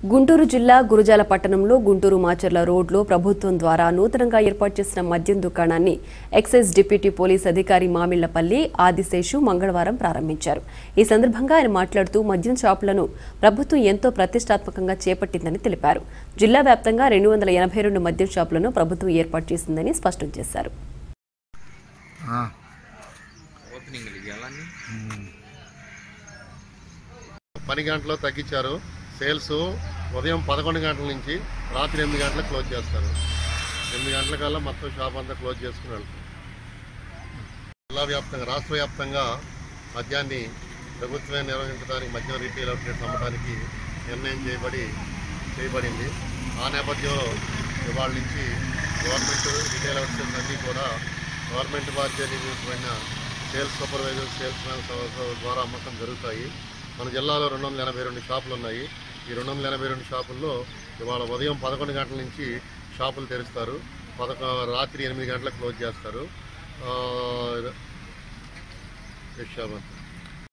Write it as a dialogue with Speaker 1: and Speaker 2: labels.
Speaker 1: గుంటూరు జిల్లా గురుజాల పట్టణంలో గుంటూరు మాచర్ల రోడ్లో ప్రభుత్వం ద్వారా నూతనంగా ఏర్పాటు చేసిన మద్యం దుకాణాన్ని ఎక్సైజ్ డిప్యూటీ పోలీస్ అధికారి మామిళ్లపల్లి ఆదిశేషు మంగళవారం ప్రారంభించారు ఈ సందర్భంగా ఆయన మాట్లాడుతూ మద్యం షాపులను ప్రభుత్వం ఎంతో ప్రతిష్టాత్మకంగా చేపట్టిందని తెలిపారు జిల్లా వ్యాప్తంగా రెండు వందల ఎనభై రెండు మద్యం షాపులను ప్రభుత్వం ఏర్పాటు చేసిందని స్పష్టం చేశారు
Speaker 2: ఓపెనింగ్ ఇవ్వాలని
Speaker 3: పని గంటలు తగ్గించారు సేల్స్ ఉదయం పదకొండు గంటల నుంచి రాత్రి ఎనిమిది గంటలకు క్లోజ్ చేస్తారు ఎనిమిది గంటల కల్లా మొత్తం షాప్ అంతా క్లోజ్ చేసుకుని వెళ్తాం జిల్లా వ్యాప్తంగా రాష్ట్ర వ్యాప్తంగా మద్యాన్ని ప్రభుత్వమే నిర్వహించడానికి మద్యం రీటైల్ అవుట్లెట్స్ అమ్మడానికి నిర్ణయం చేయబడి చేయబడింది ఆ నేపథ్యంలో ఇవాళ నుంచి గవర్నమెంట్ రీటైల్ అవుట్లెట్స్ అన్నీ కూడా గవర్నమెంట్ బాధ్యత నియమించబడిన సేల్స్ సూపర్వైజర్ సేల్స్ మ్యాన్ ద్వారా అమ్మకం జరుగుతాయి మన జిల్లాలో రెండు వందల ఎనభై రెండు షాపులు ఉన్నాయి ఈ రెండు వందల ఎనభై రెండు షాపుల్లో ఇవాళ ఉదయం పదకొండు గంటల నుంచి షాపులు తెరుస్తారు పదకొ రాత్రి ఎనిమిది గంటలకు క్లోజ్ చేస్తారు ఆ, విశాఖ